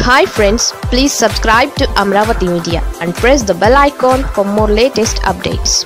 hi friends please subscribe to Amaravati media and press the bell icon for more latest updates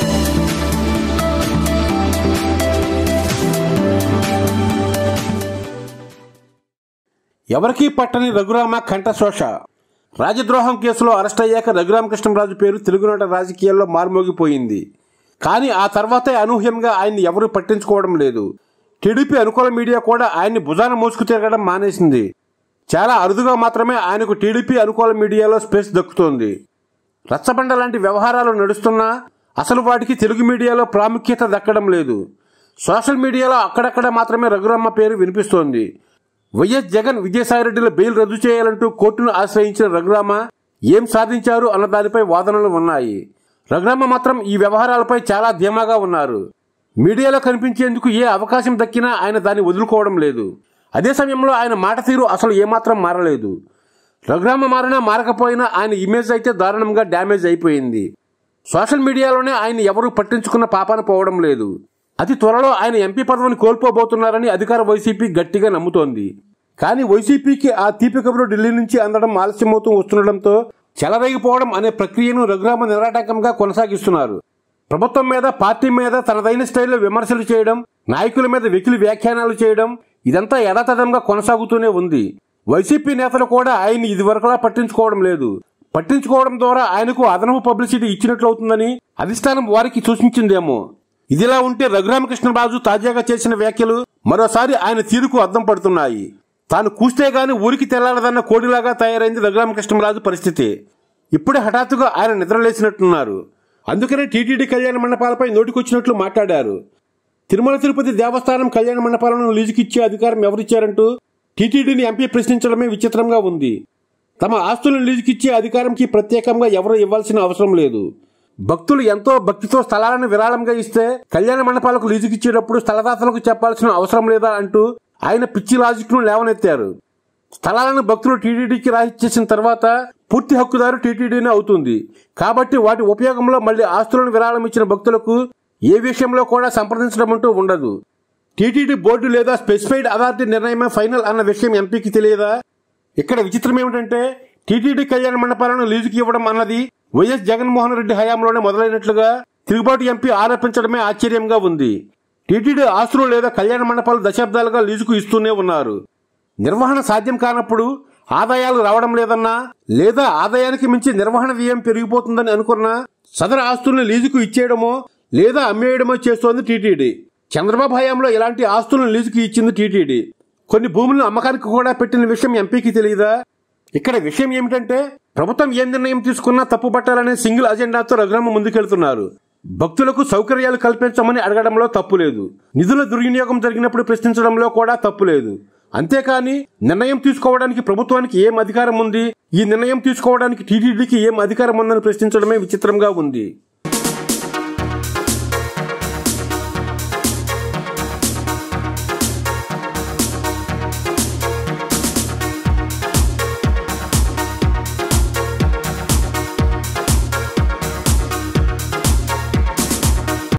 ఎవరికీ పట్టని రఘురామ కంఠశోష రాజద్రోహం కేసులో arrest అయ్యాక రఘురామకృష్ణరాజు పేరు తెలుగునాట రాజకీయాల్లో మారుమోగిపోయింది కానీ ఆ తర్వాతే అనూహ్యంగా ఆయన్ని ఎవరూ పట్టించుకోవడం లేదు టీడీపీ అనుకూల మీడియా కూడా ఆయన్ని భుజాన మోసుకు తిరగడం మానేసింది చాలా అరుదుగా మాత్రమే ఆయనకు టీడీపీ అనుకూల మీడియాలో స్పేస్ దక్కుతోంది రచ్చబండ లాంటి వ్యవహారాలు నడుస్తున్నా అసలు వాటికి తెలుగు మీడియాలో ప్రాముఖ్యత దక్కడం లేదు సోషల్ మీడియాలో అక్కడక్కడ మాత్రమే రఘురమ్మ పేరు వినిపిస్తోంది వైఎస్ జగన్ విజయసాయిరెడ్డిల బెయిల్ రద్దు చేయాలంటూ కోర్టును ఆశ్రయించిన రఘురామ ఏం సాధించారు అన్న దానిపై వాదనలు ఉన్నాయి రఘురామ మాత్రం ఈ వ్యవహారాలపై చాలా ధీమాగా ఉన్నారు మీడియాలో కనిపించేందుకు ఏ అవకాశం దక్కినా ఆయన దాన్ని వదులుకోవడం లేదు అదే సమయంలో ఆయన మాట తీరు అసలు ఏమాత్రం మారలేదు రఘురామ మారినా మారకపోయినా ఆయన ఇమేజ్ అయితే దారుణంగా డ్యామేజ్ అయిపోయింది సోషల్ మీడియాలోనే ఆయన ఎవరూ పట్టించుకున్న పాపాన పోవడం లేదు అతి త్వరలో ఆయన ఎంపీ పదవిని కోల్పోబోతున్నారని అధికార వైసీపీ గట్టిగా నమ్ముతోంది కానీ వైసీపీకి ఆ తీపి కబురు ఢిల్లీ నుంచి అందడం ఆలస్యమవుతూ వస్తుండటంతో చెలరేగిపోవడం అనే ప్రక్రియను రఘురామ నిరాటంకంగా కొనసాగిస్తున్నారు ప్రభుత్వం మీద పార్టీ మీద తనదైన స్టైల్లో విమర్శలు చేయడం నాయకుల మీద వెకిలి వ్యాఖ్యానాలు చేయడం ఇదంతా యథాతథంగా కొనసాగుతూనే ఉంది వైసీపీ నేతలు కూడా ఆయన్ని ఇదివరకులా పట్టించుకోవడం లేదు పట్టించుకోవడం ద్వారా ఆయనకు అదనపు పబ్లిసిటీ ఇచ్చినట్లవుతుందని అధిష్టానం వారికి సూచించిందేమో ఇదిలా ఉంటే రఘురామకృష్ణరాజు తాజాగా చేసిన వ్యాఖ్యలు మరోసారి ఆయన తీరుకు అద్దం పడుతున్నాయి తాను కూస్తే గాని ఊరికి తెల్లాలదన్న కోడిలాగా తయారైంది రఘురామకృష్ణరాజు పరిస్థితి ఇప్పుడే హఠాత్తుగా ఆయన నిద్రలేసినట్టున్నారు అందుకనే టీటీడీ కళ్యాణ మండపాలపై నోటికొచ్చినట్లు మాట్లాడారు తిరుమల తిరుపతి దేవస్థానం కళ్యాణ మండపాలను లీజుకిచ్చే అధికారం ఎవరిచ్చారంటూ టీటీడీని ఎంపీ ప్రశ్నించడమే విచిత్రంగా ఉంది తమ ఆస్తులను లీజుకిచ్చే అధికారంకి ప్రత్యేకంగా ఎవరు ఇవ్వాల్సిన అవసరం లేదు భక్తులు ఎంతో భక్తితో స్థలాలను విరాళంగా ఇస్తే కళ్యాణ మండపాలకు లీజుకిచ్చేటప్పుడు స్థలదాతలకు చెప్పాల్సిన అవసరం లేదా అంటూ ఆయన పిచ్చి లాజిక్ను లేవనెత్తారు స్థలాలను భక్తులు టీటీడీకి రాయిచ్చేసిన తర్వాత పూర్తి హక్కుదారు టీటీడీనే అవుతుంది కాబట్టి వాటి ఉపయోగంలో మళ్ళీ ఆస్తులను విరాళం ఇచ్చిన భక్తులకు ఏ విషయంలో కూడా సంప్రదించడం అంటూ ఉండదు టీటీడీ బోర్డు లేదా స్పెసిఫైడ్ అథారిటీ నిర్ణయమే ఫైనల్ అన్న విషయం ఎంపీకి తెలియదా ఇక్కడ విచిత్రం ఏమిటంటే టీటీడీ కళ్యాణ మండపాలను లీజుకి ఇవ్వడం అన్నది వైఎస్ జగన్మోహన్ రెడ్డి హయాంలోనే మొదలైనట్లుగా తిరుగుబాటు ఎంపీ ఆరోపించడమే ఆశ్చర్యంగా ఉంది టీటీడీ ఆస్తులు లేదా కళ్యాణ మండపాలు దశాబ్దాలుగా లీజుకు ఇస్తూనే ఉన్నారు నిర్వహణ సాధ్యం కానప్పుడు ఆదాయాలు రావడం లేదన్నా లేదా ఆదాయానికి మించి నిర్వహణ వ్యయం పెరిగిపోతుందని అనుకున్నా సదరు ఆస్తుల్ని లీజుకు ఇచ్చేయడమో లేదా అమ్మేయడమో చేస్తోంది టీటీడీ చంద్రబాబు హయాంలో ఇలాంటి ఆస్తులను లీజుకు ఇచ్చింది టీటీడీ కొన్ని భూములను అమ్మకానికి కూడా పెట్టిన విషయం ఎంపీకి తెలియదా ఇక్కడ విషయం ఏమిటంటే ప్రభుత్వం ఏం నిర్ణయం తీసుకున్నా తప్పు పట్టాలనే సింగిల్ అజెండాతో రఘురామ ముందుకెళ్తున్నారు భక్తులకు సౌకర్యాలు కల్పించమని అడగడంలో తప్పు లేదు నిధుల దుర్వినియోగం జరిగినప్పుడు ప్రశ్నించడంలో కూడా తప్పు లేదు అంతేకాని నిర్ణయం తీసుకోవడానికి ప్రభుత్వానికి ఏం అధికారం ఉంది ఈ నిర్ణయం తీసుకోవడానికి టీటీడీకి ఏం అధికారం ఉందని ప్రశ్నించడమే విచిత్రంగా ఉంది